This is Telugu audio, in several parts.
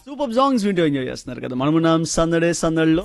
సూపర్ సాంగ్స్ వింటూ ఎంజాయ్ చేస్తున్నారు కదా మనమున్నాం సందడే సందడిలో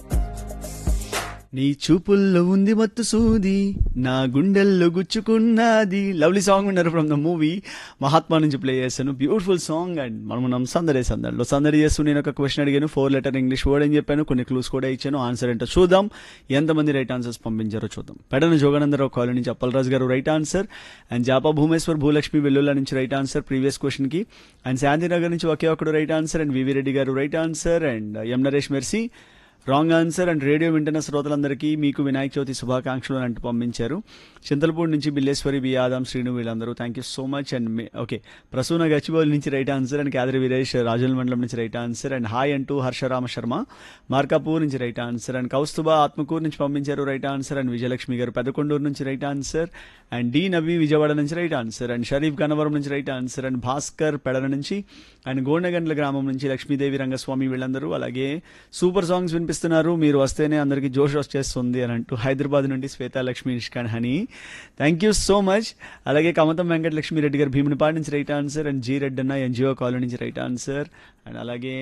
నీ చూపుల్లో ఉంది మత్తు సూది నా గుండెల్లో గుచ్చుకున్నది లవ్లీ సాంగ్ ఉన్నారు ఫ్రమ్ ద మూవీ మహాత్మా నుంచి ప్లే చేశాను బ్యూటిఫుల్ సాంగ్ అండ్ మనం సందడే సందడిలో సందడి చేస్తూ నేను ఒక క్వశ్చన్ అడిగాను ఫోర్ లెటర్ ఇంగ్లీష్ వర్డ్ అని చెప్పాను కొన్ని క్లూస్ కూడా ఇచ్చాను ఆన్సర్ ఏంటో చూద్దాం ఎంతమంది రైట్ ఆన్సర్స్ పంపించారో చూద్దాం పెడన జోగానందరావు కాలనీ నుంచి అప్పలరాజు గారు right answer and Japa Bhumeshwar Bhulakshmi Vellulla నుంచి రైట్ ఆన్సర్ ప్రీవియస్ క్వశ్చన్కి అండ్ శాంతినగర్ నుంచి ఒకే ఒకడు right answer and V V Reddy గారు right answer and M Naresh Mercy wrong answer and radio వింటున్న శ్రోతలందరికీ మీకు వినాయక చవితి శుభాకాంక్షలు అంటూ పంపించారు చింతలపూడి నుంచి బిల్లేశ్వరి బి ఆదాం శ్రీను వీళ్ళందరూ thank you so much and okay Prasuna Gachibowli నుంచి right answer and Kadari Veeresh రాజుల మండలం నుంచి రైట్ ఆన్సర్ అండ్ హాయ్ అంటూ హర్షరామ శర్మ మార్కాపూర్ నుంచి right answer and Kaustuba Atmakur నుంచి పంపించారు రైట్ ఆన్సర్ అండ్ విజయలక్ష్మి గారు పెదకొండూరు నుంచి right answer and D Nabi Vijayawada నుంచి right answer and Sharif Gannavaram నుంచి right answer and Bhaskar Pedala నుంచి అండ్ గోండగండ్ల గ్రామం నుంచి లక్ష్మీదేవి రంగస్వామి వీళ్ళందరూ అలాగే సూపర్ సాంగ్స్ వినిపిస్తున్నారు మీరు వస్తేనే అందరికీ జోష్ వచ్చేస్తుంది అని అంటూ హైదరాబాద్ నుండి Shweta Lakshmi Nishkan honey thank you so much అలాగే కమతం వెంకట లక్ష్మి రెడ్డి గారు భీమునిపాడు నుంచి right answer and G Reddy అన్న ఎన్జిఓ కాలనీ నుంచి రైట్ ఆన్సర్ అండ్ అలాగే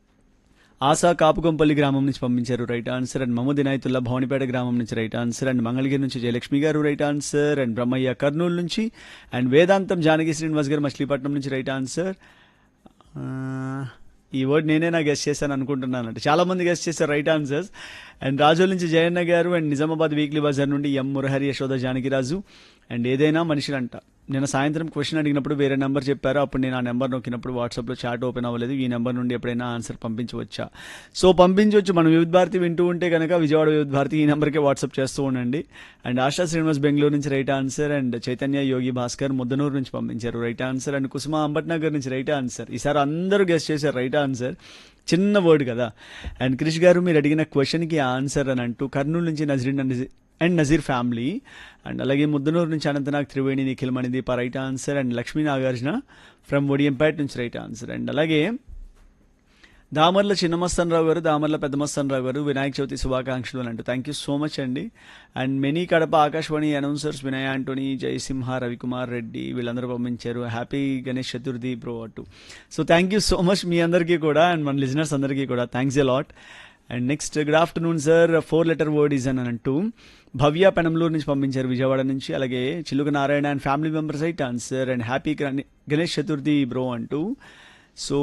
ఆశా కాపుకొంపల్లి గ్రామం నుంచి పంపించారు right answer and Mohammed Inayatullah Bhavanipeta గ్రామం నుంచి రైట్ ఆన్సర్ అండ్ మంగళగిరి నుంచి జయలక్ష్మి గారు right answer and Brahmayya Kurnool నుంచి అండ్ వేదాంతం జానకి శ్రీనివాస్ గారు మచిలీపట్నం నుంచి రైట్ ఆన్సర్ ఆ, ఈ వర్డ్ నేనే నా గెస్ట్ చేశాను అనుకుంటున్నాను అంటే చాలా మంది గెస్ట్ చేశారు రైట్ ఆన్సర్స్ అండ్ రాజోల్ నుంచి జయన్న గారు అండ్ నిజామాబాద్ వీక్లీ బజార్ నుండి ఎం మురహరి యశోద జానకిరాజు అండ్ ఏదైనా మనుషులంట నేను సాయంత్రం క్వశ్చన్ అడిగినప్పుడు వేరే నెంబర్ చెప్పారు అప్పుడు నేను ఆ నెంబర్ నొక్కినప్పుడు వాట్సాప్లో చాట్ ఓపెన్ అవ్వలేదు ఈ నెంబర్ నుండి ఎప్పుడైనా ఆన్సర్ పంపించవచ్చా సో పంపించవచ్చు మనం వివిధ భారతి వింటూ ఉంటే కనుక విజయవాడ వివిధ భారతి ఈ నెంబర్కే వాట్సాప్ చేస్తూ ఉండండి అండ్ ఆశా శ్రీనివాస్ బెంగళూరు నుంచి right answer and Chaitanya Yogi Bhaskar Muddanur నుంచి పంపించారు right answer and Kusuma Ambatnagar నుంచి రైట్ ఆన్సర్ ఈసారి అందరూ గెస్ట్ చేశారు రైట్ ఆన్సర్ చిన్న వర్డ్ కదా అండ్ క్రిష్ గారు మీరు అడిగిన క్వశ్చన్కి ఆన్సర్ అని అంటూ కర్నూలు నుంచి నజరీన్ నజీ- అండ్ నజీర్ ఫ్యామిలీ అండ్ అలాగే ముద్దనూరు నుంచి Anantnag Triveni Nikhil Manideepa right answer and Lakshmi Nagarjuna from Odiyampeta నుంచి రైట్ ఆన్సర్ అండ్ అలాగే దామర్ల చిన్నమస్తనరావు గారు దామర్ల పెద్దమస్తనరావు గారు వినాయక చవితి శుభాకాంక్షలు అని అంటూ థ్యాంక్ యూ సో మచ్ అండి and many Kadapa Akashvani announcers Vinay Antony Jayasimha Ravikumar Reddy వీళ్ళందరూ పంపించారు హ్యాపీ గణేష్ చతుర్థి బ్రో అటు so thank you so much మీ అందరికీ కూడా అండ్ మన లిజనర్స్ అందరికీ కూడా thanks a lot and next good afternoon sir four letter word is అని అంటూ భవ్య పెనంలూరు నుంచి పంపించారు విజయవాడ నుంచి అలాగే Chiluka Narayana and family members right answer and happy Ganesh Chaturthi bro అంటూ సో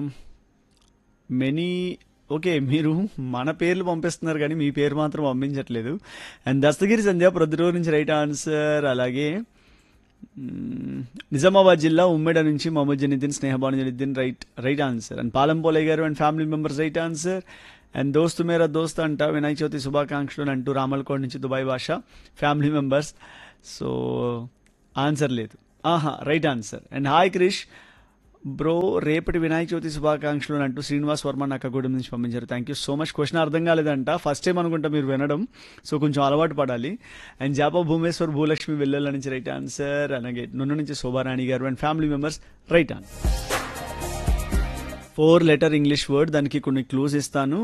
మెనీ ఓకే మీరు మన పేర్లు పంపిస్తున్నారు కానీ మీ పేరు మాత్రం పంపించట్లేదు అండ్ దస్తగిరి సంధ్య ప్రొద్దుటూరు నుంచి రైట్ ఆన్సర్ అలాగే మ్మ్, నిజామాబాద్ జిల్లా ఉమ్మేడ నుంచి Mohammed Janiddin Snehabanu Janiddin right right answer and Palampolayya గారు and family members right answer and దోస్తు మేరా దోస్త్ అంట వినాయక చవితి శుభాకాంక్షలు అని అంటూ రామల్కోట్ నుంచి దుబాయ్ భాష ఫ్యామిలీ మెంబర్స్ సో ఆన్సర్ లేదు ఆహా right answer and hi Krish bro రేపటి వినాయక చవితి శుభాకాంక్షలు అని అంటూ శ్రీనివాస్ వర్మ నక్కగూడెం నుంచి పంపించారు thank you so much question అర్థం కాలేదంట ఫస్ట్ టైం అనుకుంటా మీరు వినడం సో కొంచెం అలవాటు పడాలి అండ్ జాపా భూమేశ్వర్ భూలక్ష్మి వెల్లెల నుంచి రైట్ ఆన్సర్ అలాగే నున్ను నుంచి శోభారాణి గారు and family members right answer four letter English word దానికి కొన్ని క్లూస్ ఇస్తాను